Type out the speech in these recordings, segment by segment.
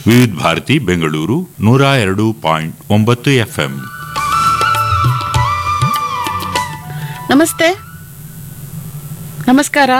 ವಿವಿಧ ಭಾರತಿ ಬೆಂಗಳೂರು ನೂರ ಎರಡು ಪಾಯಿಂಟ್ ಒಂಬತ್ತು ಎಫ್ಎಂ ನಮಸ್ತೆ ನಮಸ್ಕಾರ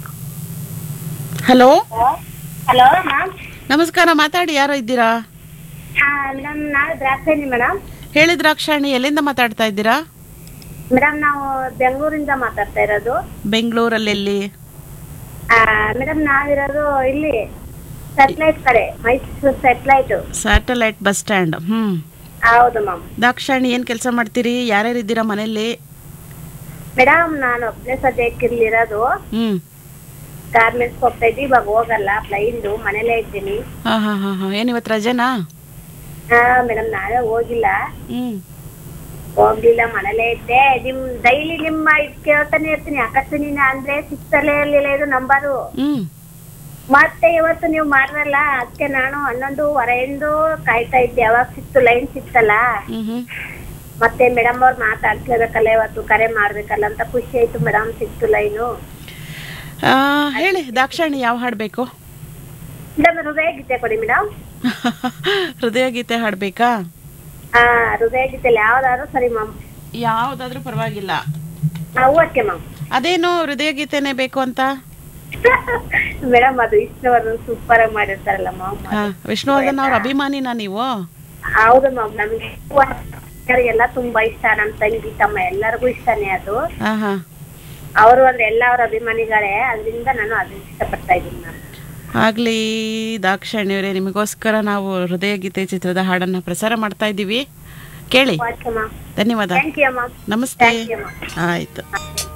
ಹಲೋ ಹಲೋ ಮ್ಯಾಮ್ ನಮಸ್ಕಾರ ಮಾತಾಡಿ ಯಾರೋ ಇದ್ದೀರಾ ಮೇಡಮ್ ನಾವು ದ್ರಾಕ್ಷಿ ಮೇಡಮ್ ಹೇಳಿ ದ್ರಾಕ್ಷಾಣಿ ಎಲ್ಲಿಂದ ಮಾತಾಡ್ತಾ ಇದ್ದೀರಾ ಮೇಡಮ್ ನಾವು ಬೆಂಗಳೂರಿಂದ ಮಾತಾಡ್ತಾ ಇರೋದು ಬೆಂಗಳೂರಲ್ಲಿ ಎಲ್ಲಿ ಮೇಡಮ್ ನಾವಿರೋದು ಇಲ್ಲಿ ಸೆಟ್ಲೈಟ್ ಕಡೆ Mysuru satellite satellite bus stand hmm ಹೌದು ಮ್ಯಾಮ್ ದಾಕ್ಷಾಣಿ ಏನ್ ಕೆಲಸ ಮಾಡ್ತೀರಿ ಯಾರ್ಯಾರು ಇದ್ದೀರಾ ಮನೇಲಿ ಮೇಡಮ್ ನಾನು ಒಬ್ಬನೇ ಸದ್ಯಕ್ಕೆ ಇಲ್ಲಿರೋದು ಹ್ಮ್ ಗಾರ್ಮೆಂಟ್ಸ್ ಹೋಗ್ತಾ ಇದ್ವಿ ಇವಾಗ ಹೋಗಲ್ಲ ಬ್ಲೈಂಡು ಮನೇಲೇ ಇದ್ದೀನಿ ಹಾ ಹಾ ಹಾ ಹಾ ಏನ್ ಇವತ್ತು ರಜೆನಾ ಹಾ ಮೇಡಮ್ ನಾಳೆ ಹೋಗಿಲ್ಲ ಹ್ಮ್ ಹೋಗ್ಲಿಲ್ಲ ಮನೇಲೇ ಇದ್ದೆ ನಿಮ್ ಡೈಲಿ ನಿಮ್ಮ ಇದ್ ಕೇಳ್ತಾನೆ ಇರ್ತೀನಿ ಅಕಸ್ಮಿನ ಅಂದ್ರೆ ಸಿಕ್ತಲೇ ಇರ್ಲಿಲ್ಲ ಇದು ನಂಬರು ಹ್ಮ್ ಮತ್ತೆ ಇವತ್ತು ನೀವು ಮಾಡ್ರಲ್ಲ ಅದಕ್ಕೆ ನಾನು ಹನ್ನೊಂದು ಹೊರೆಯಿಂದ ಕಾಯ್ತಾ ಇದ್ದೆ ಯಾವಾಗ ಸಿಕ್ತು ಲೈನ್ ಸಿಕ್ತಲ್ಲ ಹ್ಮ್ ಹ್ಮ್ ಮತ್ತೆ ಮೇಡಮ್ ಅವ್ರು ಮಾತಾಡ್ಸ್ಲೇಬೇಕಲ್ಲ ಇವತ್ತು ಕರೆ ಮಾಡ್ಬೇಕಲ್ಲ ಅಂತ ಖುಷಿ ಆಯ್ತು ಮೇಡಮ್ ಸಿಕ್ತು ಲೈನು ಆ, ಹೇಳಿ ದಾಕ್ಷಾಣಿ ಯಾವ ಹಾಡ್ ಬೇಕು ಮೇಡಮ್ ಹೃದಯ ಗೀತೆ ಕೊಡಿ ಮೇಡಮ್ ಹೃದಯ ಗೀತೆ ಹಾಡ್ಬೇಕಾ ಹಾ ಹೃದಯ ಗೀತೆ ಯಾವ್ದಾದ್ರು ಸರಿ ಮ್ಯಾಮ್ ಯಾವ್ದಾದ್ರೂ ಪರವಾಗಿಲ್ಲ ಓಕೆ ಮ್ಯಾಮ್ ಅದೇನು ಹೃದಯ ಗೀತೆನೆ ಬೇಕು ಅಂತ ಮೇಡಮ್ ಅದು ವಿಷ್ಣುವರ್ಧನ್ ಸೂಪರ್ ಆಗಿ ಮಾಡಿರ್ತಾರಲ್ಲ ಮ್ಯಾಮ್ ಹಾ ವಿಷ್ಣುವರ್ಧನ್ ಅವ್ರ ಅಭಿಮಾನಿನಾ ನೀವು ಹೌದು ಮ್ಯಾಮ್ ನಮ್ಗೆ ಎಲ್ಲ ತುಂಬಾ ಇಷ್ಟ ನಮ್ ತಂಗಿ ತಮ್ಮ ಎಲ್ಲರಿಗೂ ಇಷ್ಟನೇ ಅದು ಹಾ ಹಾ ಅವರು ಅಂದ್ರೆ ಎಲ್ಲ ಅವ್ರ ಅಭಿಮಾನಿಗಳೇ ಅದರಿಂದ ನಾನು ಅದನ್ನ ಇಷ್ಟಪಡ್ತಾ ಇದ್ದೀನಿ ಮ್ಯಾಮ್ ಆಗ್ಲಿ ದಾಕ್ಷಾಣಿಯವರೇ ನಿಮಗೋಸ್ಕರ ನಾವು ಹೃದಯ ಗೀತೆ ಚಿತ್ರದ ಹಾಡನ್ನ ಪ್ರಸಾರ ಮಾಡ್ತಾ ಇದ್ದೀವಿ ಕೇಳಿ ಓಕೆ ಮ್ಯಾಮ್ ಧನ್ಯವಾದ ಥ್ಯಾಂಕ್ ಯು ಮ್ಯಾಮ್ ನಮಸ್ತೆ Thank you, ma'am. ಆಯ್ತು